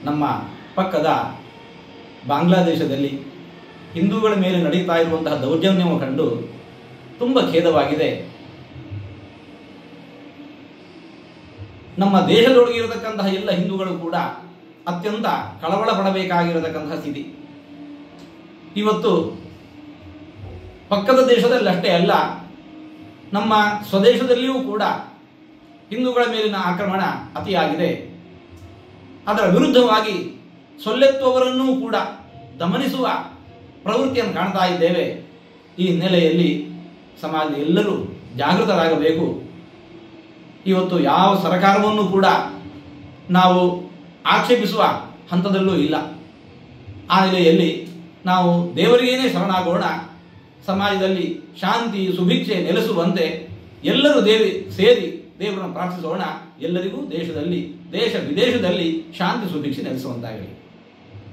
ನಮ್ಮ ಪಕ್ಕದ ಬಾಂಗ್ಲಾದೇಶದಲ್ಲಿ ಹಿಂದೂಗಳ ಮೇಲೆ ನಡೀತಾ ಇರುವಂತಹ ದೌರ್ಜನ್ಯವನ್ನು ಕಂಡು ತುಂಬ ಖೇದವಾಗಿದೆ ನಮ್ಮ ದೇಶದೊಳಗೆ ಇರತಕ್ಕಂತಹ ಎಲ್ಲ ಹಿಂದೂಗಳು ಕೂಡ ಅತ್ಯಂತ ಕಳವಳ ಪಡಬೇಕಾಗಿರತಕ್ಕಂತಹ ಸ್ಥಿತಿ ಇವತ್ತು ಪಕ್ಕದ ದೇಶದಲ್ಲಿ ಅಷ್ಟೇ ಅಲ್ಲ ನಮ್ಮ ಸ್ವದೇಶದಲ್ಲಿಯೂ ಕೂಡ ಹಿಂದೂಗಳ ಮೇಲಿನ ಆಕ್ರಮಣ ಅತಿಯಾಗಿದೆ ಅದರ ವಿರುದ್ಧವಾಗಿ ಸೊಲ್ಲೆತ್ತುವವರನ್ನೂ ಕೂಡ ದಮನಿಸುವ ಪ್ರವೃತ್ತಿಯನ್ನು ಕಾಣ್ತಾ ಇದ್ದೇವೆ ಈ ಹಿನ್ನೆಲೆಯಲ್ಲಿ ಸಮಾಜದ ಎಲ್ಲರೂ ಜಾಗೃತರಾಗಬೇಕು ಇವತ್ತು ಯಾವ ಸರ್ಕಾರವನ್ನು ಕೂಡ ನಾವು ಆಕ್ಷೇಪಿಸುವ ಹಂತದಲ್ಲೂ ಇಲ್ಲ ಆ ನೆಲೆಯಲ್ಲಿ ನಾವು ದೇವರಿಗೇನೆ ಶರಣಾಗೋಣ ಸಮಾಜದಲ್ಲಿ ಶಾಂತಿ ಸುಭಿಕ್ಷೆ ನೆಲೆಸುವಂತೆ ಎಲ್ಲರೂ ದೇವಿ ಸೇರಿ ದೇವರನ್ನು ಪ್ರಾರ್ಥಿಸೋಣ ಎಲ್ಲರಿಗೂ ದೇಶದಲ್ಲಿ ದೇಶ ವಿದೇಶದಲ್ಲಿ ಶಾಂತಿ ಸುಭಿಕ್ಷೆ ನೆಲೆಸುವಂತಾಗಲಿ